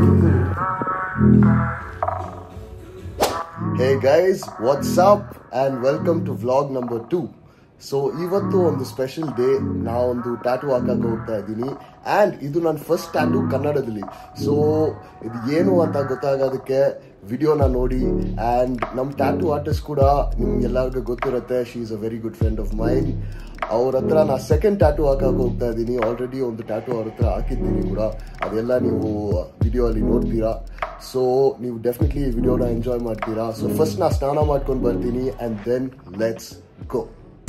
Hey guys what's up and welcome to vlog number two so ಇವತ್ತು ಒಂದು special day ನಾವೊಂದು tattoo ಹಾಕಕ್ಕೆ ಹೋಗ್ತಾ ಇದ್ದೀನಿ ಆ್ಯಂಡ್ ಇದು ನನ್ನ ಫಸ್ಟ್ ಟ್ಯಾಟೂ ಕನ್ನಡದಲ್ಲಿ ಸೊ ಇದು ಏನು ಅಂತ ಗೊತ್ತಾಗೋದಕ್ಕೆ ವಿಡಿಯೋನ ನೋಡಿ ಆ್ಯಂಡ್ ನಮ್ಮ ಟ್ಯಾಟೂ ಆರ್ಟಿಸ್ಟ್ ಕೂಡ ನಿಮ್ಗೆಲ್ಲರಿಗೂ ಗೊತ್ತಿರುತ್ತೆ she is a very good friend of mine ಅವ್ರ ಹತ್ರ ನಾ ಸೆಕೆಂಡ್ ಟ್ಯಾಟೂ ಹಾಕಕ್ಕೆ ಹೋಗ್ತಾ ಇದ್ದೀನಿ ಆಲ್ರೆಡಿ ಒಂದು ಟ್ಯಾಟೂ ಅವ್ರ ಹತ್ರ ಹಾಕಿದ್ದೀನಿ ಕೂಡ ಅದೆಲ್ಲ ನೀವು ವಿಡಿಯೋ ಅಲ್ಲಿ ನೋಡ್ತೀರಾ ಸೊ ನೀವು ಡೆಫಿನೆಟ್ಲಿ ವಿಡಿಯೋನ ಎಂಜಾಯ್ ಮಾಡ್ತೀರಾ ಸೊ ಫಸ್ಟ್ ನಾ ಸ್ನಾನ ಮಾಡ್ಕೊಂಡು ಬರ್ತೀನಿ and then let's go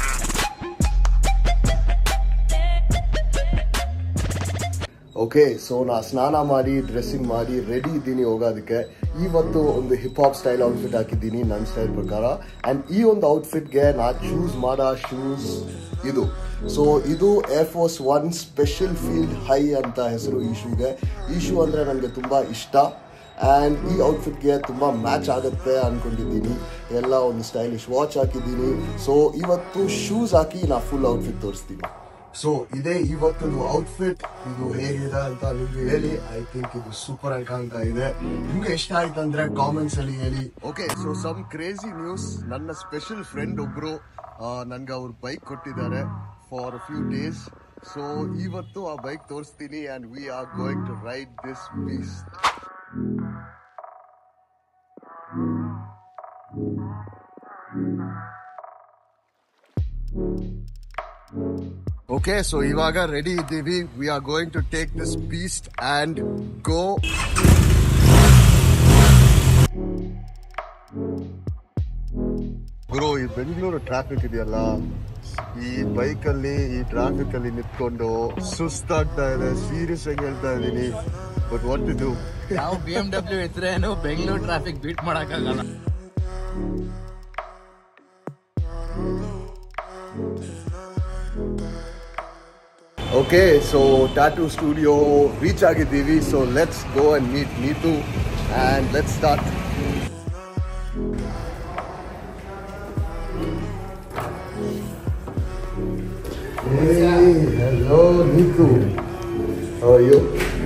okay so ನಾ ಸ್ನಾನ ಮಾಡಿ ಡ್ರೆಸ್ಸಿಂಗ್ ಮಾಡಿ ರೆಡಿ ಇದ್ದೀನಿ ಹೋಗೋದಕ್ಕೆ ಇವತ್ತು ಒಂದು ಹಿಪ್ ಹಾಪ್ ಸ್ಟೈಲ್ ಔಟ್ಫಿಟ್ ಹಾಕಿದ್ದೀನಿ ನನ್ನ ಸ್ಟೈಲ್ ಪ್ರಕಾರ ಆ್ಯಂಡ್ ಈ ಒಂದು ಔಟ್ಫಿಟ್ಗೆ ನಾ ಚೂಸ್ ಮಾಡೋ ಶೂಸ್ ಇದು ಸೊ ಇದು Air Force One special field high ಅಂತ ಹೆಸರು ಈ ಶೂಗೆ ಈ ಶೂ ಅಂದರೆ ನನಗೆ ತುಂಬ ಇಷ್ಟ ಆ್ಯಂಡ್ ಈ ಔಟ್ಫಿಟ್ಗೆ ತುಂಬ ಮ್ಯಾಚ್ ಆಗುತ್ತೆ ಅಂದ್ಕೊಂಡಿದ್ದೀನಿ ಎಲ್ಲ ಒಂದು ಸ್ಟೈಲಿಶ್ ವಾಚ್ ಹಾಕಿದ್ದೀನಿ ಸೊ ಇವತ್ತು ಶೂಸ್ ಹಾಕಿ ನಾ ಫುಲ್ ಔಟ್ಫಿಟ್ ತೋರಿಸ್ತೀನಿ ಸೊ ಇದೇ ಇವತ್ತೊಂದು ಔಟ್ಫಿಟ್ ಇದು ಹೇಗಿದೆ ಅಂತ ನಿಮ್ಗೆ ಹೇಳಿ ಐ ಥಿಂಕ್ ಇದು ಸೂಪರ್ ಆಗಿ ಕಾಣ್ತಾ ಇದೆ ನಿಮ್ಗೆ ಎಷ್ಟ ಆಯ್ತು ಅಂದ್ರೆ ಕಾಮೆಂಟ್ಸ್ ಅಲ್ಲಿ ಹೇಳಿ okay so some crazy news ನನ್ನ ಸ್ಪೆಷಲ್ ಫ್ರೆಂಡ್ ಒಬ್ರು ನನ್ಗೆ ಅವ್ರ ಬೈಕ್ ಕೊಟ್ಟಿದ್ದಾರೆ ಫಾರ್ ಫ್ಯೂ ಡೇಸ್ ಸೊ ಇವತ್ತು ಆ ಬೈಕ್ ತೋರಿಸ್ತೀನಿ and we are going to ride this beast okay so ಇವಾಗ ರೆಡಿ ಇದ್ದೀವಿ we are going to take this beast and go ಗುರು ಈ ಬೆಂಗಳೂರು ಟ್ರಾಫಿಕ್ ಇದೆಯಲ್ಲ ಈ ಬೈಕ್ ಅಲ್ಲಿ ಈ ಟ್ರಾಫಿಕ್ ಅಲ್ಲಿ ನಿಂತ್ಕೊಂಡು ಸುಸ್ತಾಗ್ತಾ ಇದೆ ಸೀರಿಯಸ್ ಆಗಿ ಹೇಳ್ತಾ ಇದ್ದೀನಿ ಬಟ್ ವಾಟ್ ಟು ಡೂ ನಾವು ಬಿ ಎಂ ಡಬ್ಲ್ಯೂ ಇದ್ರೇನು ಬೆಂಗಳೂರು ಟ್ರಾಫಿಕ್ ಬೀಟ್ ಮಾಡಕ್ಕಾಗಲ್ಲ okay so tattoo studio reach ಆಗಿದ್ದೀವಿ so let's go and meet Neetu and let's start hello Neetu ಅಯ್ಯೋ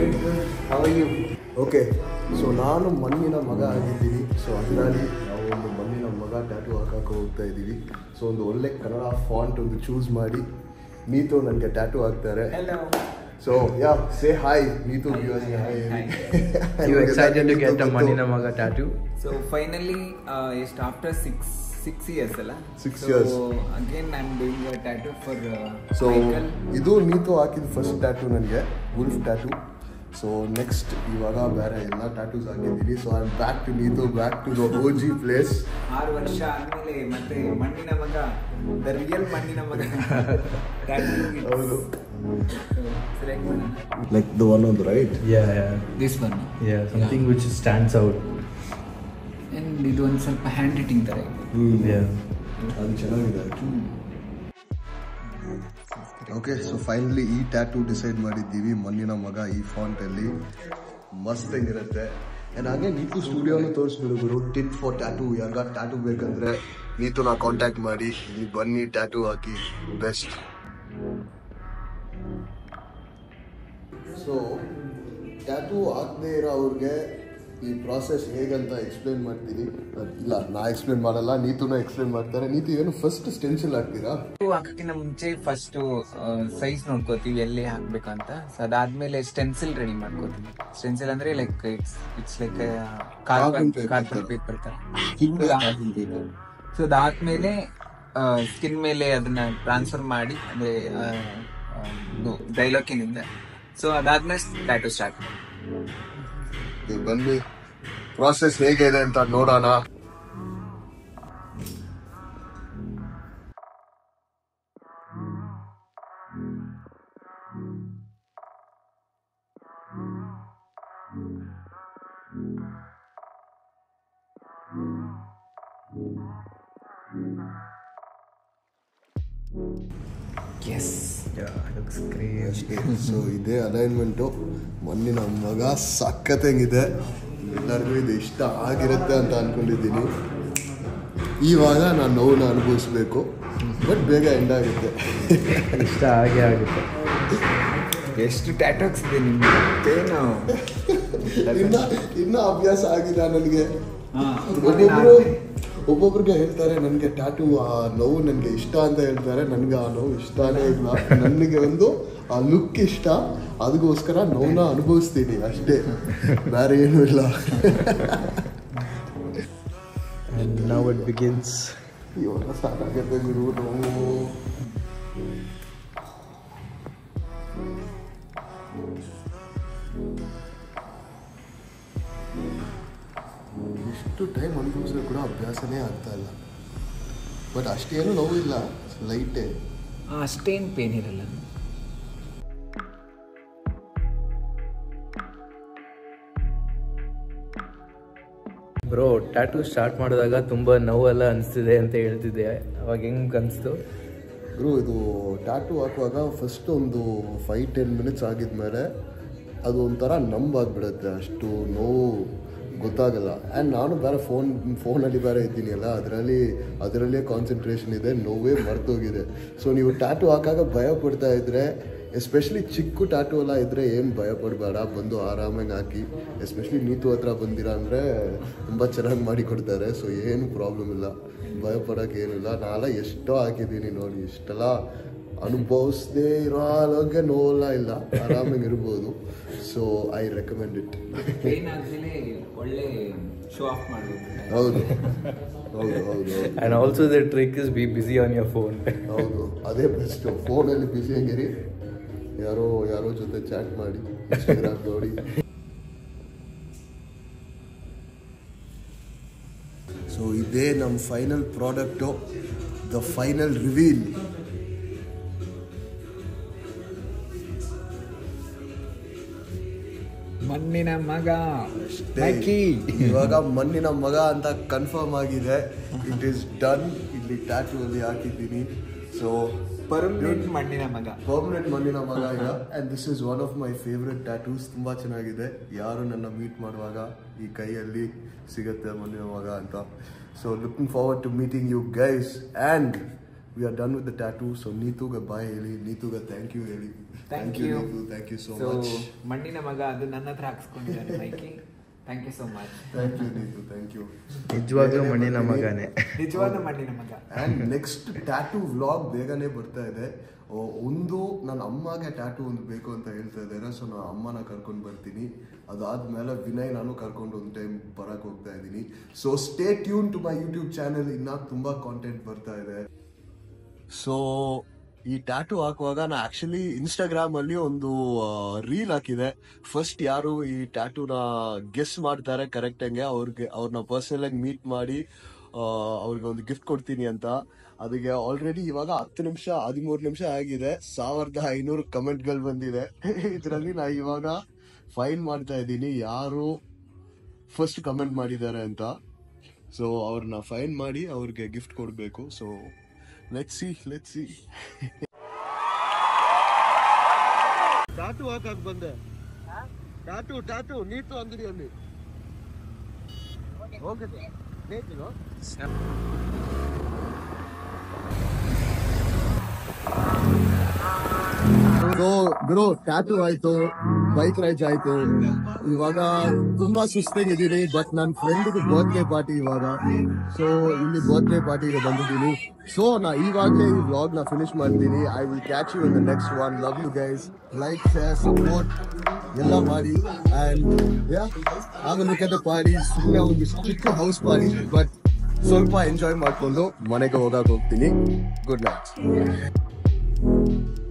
ಓಕೆ ಸೊ ನಾನು ಮಣ್ಣಿನ ಮಗ ಆಗಿದ್ದೀನಿ ಸೊ ಅದರಲ್ಲಿ ನಾವು ಒಂದು ಮಣ್ಣಿನ ಮಗ ಟ್ಯಾಟೂ ಹಾಕಕ್ಕೆ ಹೋಗ್ತಾ ಇದ್ದೀವಿ ಸೊ ಒಂದು ಒಳ್ಳೆ ಕನ್ನಡ ಫಾಂಟ್ ಒಂದು ಚೂಸ್ ಮಾಡಿ ನೀತು ನನಗೆ ಟ್ಯಾಟೂ ಹಾಕ್ತಾರೆ so ya say hi Neetu viewers ಗೆ hi ಹೇಳಿ. You excited to get the ಗೊತ್ತು. Manina Maga tattoo? So finally, uh, it's after six six years, ಅಲ್ಲ? Six so years. again, I'm doing a tattoo for uh, so Michael. ಇದು ನೀತು ಹಾಕಿದ first tattoo ನನಗೆ wolf tattoo so next ಇವಾಗ ಬೇರೆ ಎಲ್ಲ tattoos ಹಾಕಿದ್ದೀನಿ so I back to Neetu back to the O G place ಆರು ವರ್ಷ ಆದ್ಮೇಲೆ ಮತ್ತೆ ಮಣ್ಣಿನ ಮಗ ದ ರಿಯಲ್ ಮಣ್ಣಿನ ಮಗ tattoo it's- ಹೌದು. So, select ಮಾಡೋಣ. ಲೈಕ್ ದ ಒನ್ ಒಂದು right Yeah, yeah. This one. Yeah, something which stands out. And ಇದು ಒಂದು ಸ್ವಲ್ಪ ಹ್ಯಾಂಡ್ ರೈಟಿಂಗ್ ತರ ಇದೆ Yeah. ಅದು ಚೆನ್ನಾಗಿದೆ ಓಕೆ ಸೊ ಫೈನಲಿ ಈ ಟ್ಯಾಟೂ ಡಿಸೈಡ್ ಮಾಡಿದ್ದೀವಿ ಮಣ್ಣಿನ ಮಗ ಈ ಫಾಂಟ್ ಅಲ್ಲಿ ಮಸ್ತ್ ಇರುತ್ತೆ ಆ್ಯಂಡ್ ಹಾಗೆ ನೀತು ಸ್ಟುಡಿಯೋನು ತೋರಿಸ್ಬಿಡು ಗುರು ಟಿಟ್ ಫಾರ್ ಟ್ಯಾಟೂ ಯಾರಿಗ ಟ್ಯಾಟೂ ಬೇಕಂದ್ರೆ ನೀತು ನಾ ಕಾಂಟ್ಯಾಕ್ಟ್ ಮಾಡಿ ಇಲ್ಲಿ ಬನ್ನಿ ಟ್ಯಾಟೂ ಹಾಕಿ ಬೆಸ್ಟ್ ಸೊ ಟ್ಯಾಟೂ ಹಾಕದೇ ಇರೋ ಅವ್ರಿಗೆ ಈ ಪ್ರಾಸೆಸ್ ಹೇಗಂತ ಎಕ್ಸ್ಪ್ಲೇನ್ ಮಾಡ್ತೀನಿ ಅದ್ ಇಲ್ಲ ನಾ ಎಕ್ಸ್ಪ್ಲೇನ್ ಮಾಡಲ್ಲ ನೀತುನ ಎಕ್ಸ್ಪ್ಲೇನ್ ಮಾಡ್ತಾರೆ ನೀತು ಏನು ಫಸ್ಟ್ ಸ್ಟೆನ್ಸಿಲ್ ಹಾಕ್ತೀರಾ tattoo ಹಾಕಕ್ಕಿಂತ ಮುಂಚೆ ಫಸ್ಟ್ ಸೈಜ್ ನೋಡ್ಕೋತೀವಿ ಎಲ್ಲಿ ಹಾಕ್ಬೇಕು ಅಂತ ಸೊ ಅದಾದ್ಮೇಲೆ ಸ್ಟೆನ್ಸಿಲ್ ರೆಡಿ ಮಾಡ್ಕೋತೀವಿ ಸ್ಟೆನ್ಸಿಲ್ ಅಂದ್ರೆ like it's it's like carbon Carbon paper carbon ತರ. ಪೇಪರ್ ತರ ಹಿಂಗೆ ಸೊ ಅದಾದ್ಮೇಲೆ ಸ್ಕಿನ್ ಮೇಲೆ ಅದನ್ನ ಟ್ರಾನ್ಸ್ಫರ್ ಮಾಡಿ ಅಂದ್ರೆ ಡೈಲಾಕಿನಿಂದ ಸೊ ಅದಾದ್ಮೇಲೆ ಟ್ಯಾಟೂ ಸ್ಟಾರ್ಟ್ ನೀವು ಬನ್ನಿ ಪ್ರಾಸೆಸ್ ಹೇಗಿದೆ ಅಂತ ನೋಡೋಣ yes Yeah, looks great. So ಇದೇ ಅಲೈನ್ಮೆಂಟು ಮಣ್ಣಿನ ಮಗ ಸಖತ್ತಂಗಿದೆ ಎಲ್ಲರಿಗೂ ಇದು ಇಷ್ಟ ಆಗಿರುತ್ತೆ ಅಂತ ಅನ್ಕೊಂಡಿದ್ದೀನಿ ಇವಾಗ ನಾನು ನೋವನ್ನ ಅನುಭವಿಸ್ಬೇಕು ಬಟ್ ಬೇಗ ಎಂಡ್ ಆಗುತ್ತೆ ಇಷ್ಟ ಹಾಗೆ ಆಗುತ್ತೆ ಎಷ್ಟು ಟ್ಯಾಟೋಕ್ಸ್ ಇದೆ ನಿಮ್ಗೆ ಏನು ಇನ್ನ ಇನ್ನ ಅಭ್ಯಾಸ ಆಗಿದೆ ನನಗೆ ಹಾ. ಒಬ್ಬೊಬ್ರು ಒಬ್ಬೊಬ್ರಿಗೆ ಹೇಳ್ತಾರೆ ನನಗೆ ಟ್ಯಾಟೂ ಆ ನೋವು ನನಗೆ ಇಷ್ಟ ಅಂತ ಹೇಳ್ತಾರೆ ನನಗೆ ಆ ನೋವು ಇಷ್ಟನೇ ಇಲ್ಲ ನನಗೆ ಒಂದು ಆ ಲುಕ್ ಇಷ್ಟ ಅದಕ್ಕೋಸ್ಕರ ನೋವನ್ನ ಅನುಭವಿಸ್ತೀನಿ ಅಷ್ಟೇ ಬೇರೆ ಏನೂ ಇಲ್ಲ And now it begins. ಇವಾಗ ಸಾಕಾಗತ್ತೆ ಗುರು ನೋವು ಇಷ್ಟು ಟೈಮ್ ಅನುಭವಿಸಿದ್ರು ಕೂಡ ಅಭ್ಯಾಸನೇ ಆಗ್ತಾ ಇಲ್ಲ ಬಟ್ ಅಷ್ಟೇನು ನೋವಿಲ್ಲ ಲೈಟೇ ಅಷ್ಟೇನು ಪೇನ್ ಇರಲ್ಲ ಬ್ರೋ ಟ್ಯಾಟೂ ಸ್ಟಾರ್ಟ್ ಮಾಡಿದಾಗ ತುಂಬ ನೋವೆಲ್ಲ ಅನಿಸ್ತಿದೆ ಅಂತ ಹೇಳ್ತಿದ್ದೆ ಅವಾಗ ಹೆಂಗೆ ಅನಿಸ್ತು ಗುರು ಇದು ಟ್ಯಾಟೂ ಹಾಕುವಾಗ ಫಸ್ಟ್ ಒಂದು ಫೈವ್ ಟೆನ್ ಮಿನಿಟ್ಸ್ ಆಗಿದ್ಮೇಲೆ ಅದು ಒಂಥರ ನಂಬಾಗ್ಬಿಡುತ್ತೆ ಅಷ್ಟು ನೋವು ಗೊತ್ತಾಗಲ್ಲ ಆ್ಯಂಡ್ ನಾನು ಬೇರೆ ಫೋನ್ ಫೋನಲ್ಲಿ ಬೇರೆ ಇದ್ದೀನಿ ಅಲ್ಲ ಅದರಲ್ಲಿ ಅದರಲ್ಲೇ ಕಾನ್ಸಂಟ್ರೇಷನ್ ಇದೆ ನೋವೇ ಮರ್ತೋಗಿದೆ ಸೊ ನೀವು ಟ್ಯಾಟೂ ಹಾಕಾಗ ಭಯ ಪಡ್ತಾ ಇದ್ರೆ ಎಸ್ಪೆಷಲಿ ಚಿಕ್ಕ ಟ್ಯಾಟೂ ಎಲ್ಲ ಇದ್ದರೆ ಏನು ಭಯ ಪಡಬೇಡ ಬಂದು ಆರಾಮಾಗಿ ಹಾಕಿ ಎಸ್ಪೆಷಲಿ ನೀತು ಹತ್ರ ಬಂದಿರ ಅಂದರೆ ತುಂಬ ಚೆನ್ನಾಗಿ ಮಾಡಿ ಕೊಡ್ತಾರೆ ಸೊ ಏನು ಪ್ರಾಬ್ಲಮ್ ಇಲ್ಲ ಭಯ ಪಡೋಕೆ ಏನಿಲ್ಲ ನಾಳೆ ಎಷ್ಟೋ ಹಾಕಿದ್ದೀನಿ ನೋಡಿ ಇಷ್ಟೆಲ್ಲ ಅನುಭವಿಸದೇ ಇರೋ ಆರೋಗ್ಯ ನೋವೆಲ್ಲ ಇಲ್ಲ ಆರಾಮಾಗಿ ಇರ್ಬೋದು so I recommend it pain ಆದ್ಮೇಲೆ ಒಳ್ಳೆ ಶೋ ಆಫ್ ಮಾಡ್ಬೋದು ಹೌದು ಹೌದು ಹೌದು and also the trick is be busy on your phone ಹೌದು ಅದೇ ಬೆಸ್ಟು ಫೋನಲ್ಲಿ ಬಿಸಿ ಆಗಿರಿ ಯಾರೋ ಯಾರೋ ಜೊತೆ ಚಾಟ್ ಮಾಡಿ ಇನ್ಸ್ಟಾಗ್ರಾಮ್ ನೋಡಿ ಸೊ ಇದೇ ನಮ್ಮ final product the final reveal ಮಣ್ಣಿನ ಮಗ ಇವಾಗ ಮಣ್ಣಿನ ಮಗ ಅಂತ ಕನ್ಫರ್ಮ್ ಆಗಿದೆ ಇಟ್ ಈಸ್ ಡನ್ ಇಲ್ಲಿ ಟ್ಯಾಟೂ ಅಲ್ಲಿ ಹಾಕಿದ್ದೀನಿ ಸೊ ಪರ್ಮನೆಂಟ್ ಮಣ್ಣಿನ ಮಗ ಪರ್ಮನೆಂಟ್ ಮಣ್ಣಿನ ಮಗ ಈಗ and this is one of my favourite tattoos ತುಂಬ ಚೆನ್ನಾಗಿದೆ ಯಾರು ನನ್ನ ಮೀಟ್ ಮಾಡುವಾಗ ಈ ಕೈಯಲ್ಲಿ ಸಿಗುತ್ತೆ ಮಣ್ಣಿನ ಮಗ ಅಂತ so looking forward to meeting you guys and we are done with the tattoo so ನೀತುಗೆ ಬಾಯ್ ಹೇಳಿ ನೀತುಗೆ ಥ್ಯಾಂಕ್ ಯು ಹೇಳಿ thank you Neethu thank you so so much ಮಣ್ಣಿನ ಮಗ ಅದು ನನ್ನ ಹತ್ರ ಹಾಕ್ಸ್ಕೊಂಡಿದ್ದಾನೆ ಮೈಕಿ thank you so much thank you Neethu thank you ನಿಜವಾಗ್ಲೂ ಮಣ್ಣಿನ ಮಗನೇ ನಿಜವಾದ ಮಣ್ಣಿನ ಮಗ ಆ್ಯಂಡ್ ನೆಕ್ಸ್ಟ್ ಟ್ಯಾಟೂ ವ್ಲಾಗ್ ಬೇಗನೆ ಬರ್ತಾ ಇದೆ ಓ, ಒಂದು ನನ್ನ ಅಮ್ಮಗೆ ಟ್ಯಾಟೂ ಒಂದು ಬೇಕು ಅಂತ ಹೇಳ್ತಾ ಇದ್ದಾರೆ ಸೊ ನಾನು ಅಮ್ಮನ ಕರ್ಕೊಂಡು ಬರ್ತೀನಿ ಅದಾದ್ಮೇಲೆ ವಿನಯ್ ನಾನು ಕರ್ಕೊಂಡು ಒಂದು ಟೈಮ್ ಬರಕ್ಕೆ ಹೋಗ್ತಾ ಇದ್ದೀನಿ so stay tuned to my YouTube channel ಇನ್ನ ತುಂಬಾ ಕಾಂಟೆಂಟ್ ಬರ್ತಾ ಇದೆ ಸೊ ಈ ಟ್ಯಾಟೂ ಹಾಕುವಾಗ ನಾ ಆಕ್ಚುಲಿ ಇನ್ಸ್ಟಾಗ್ರಾಮ್ ಅಲ್ಲಿ ಒಂದು ರೀಲ್ ಹಾಕಿದೆ ಫಸ್ಟ್ ಯಾರು ಈ ಟ್ಯಾಟೂನ ಗೆಸ್ ಮಾಡ್ತಾರೆ ಕರೆಕ್ಟ್ ಹಂಗೆ ಅವ್ರಿಗೆ ಅವ್ರನ್ನ ಪರ್ಸನಲ್ ಆಗಿ ಮೀಟ್ ಮಾಡಿ ಆ, ಅವ್ರಿಗೆ ಒಂದು ಗಿಫ್ಟ್ ಕೊಡ್ತೀನಿ ಅಂತ ಅದಕ್ಕೆ ಆಲ್ರೆಡಿ ಇವಾಗ ಹತ್ತು ನಿಮಿಷ ಹದಿಮೂರು ನಿಮಿಷ ಆಗಿದೆ ಸಾವಿರದ ಐನೂರು ಕಮೆಂಟ್ಗಳು ಬಂದಿದೆ ಇದರಲ್ಲಿ ನಾ ಇವಾಗ ಫೈನ್ ಮಾಡ್ತಾ ಇದ್ದೀನಿ ಯಾರು ಫಸ್ಟ್ ಕಮೆಂಟ್ ಮಾಡಿದ್ದಾರೆ ಅಂತ ಸೊ ಅವ್ರನ್ನ ಫೈನ್ ಮಾಡಿ ಅವ್ರಿಗೆ ಗಿಫ್ಟ್ ಕೊಡಬೇಕು so let see let see tattoo ಹಾಕಕ್ ಬಂದೆ ಟಾಟು ಟಾಟು ನೀತು ಅಂಗಡಿಯಲ್ಲಿ ಓಕೆ ಗುರು ಟ್ಯಾಟು ಆಯ್ತು ಬೈಕ್ ರೈಡ್ ಆಯ್ತು ಇವಾಗ ತುಂಬಾ ಸುಸ್ತಾಗಿದ್ದೀನಿ ಬಟ್ ನನ್ನ ಫ್ರೆಂಡ್ ಬರ್ತ್ಡೇ ಪಾರ್ಟಿ ಇವಾಗ ಸೊ ಇಲ್ಲಿ ಬರ್ತ್ಡೇ ಪಾರ್ಟಿಗೆ ಬಂದಿದ್ದೀನಿ ಸೊ ನಾ ಇವಾಗಲೇ ಈ ವ್ಲಾಗ್ ನ ಫಿನಿಶ್ ಮಾಡ್ತೀನಿ I will catch you in the next one love you guys like share support ಎಲ್ಲ ಮಾಡಿ ಅಂಡ್ ಯಾ ಆಗಲಿಕ್ಕೆ ಪಾಡಿ ಸುಮ್ಮನೆ ಒಂದು ಚಿಕ್ಕ ಹೌಸ್ ಪಾಡಿ ಬಟ್ ಸ್ವಲ್ಪ ಎಂಜಾಯ್ ಮಾಡ್ಕೊಂಡು ಮನೆಗೆ ಹೋಗಕ್ಕೆ ಹೋಗ್ತೀನಿ ಗುಡ್ ನೈಟ್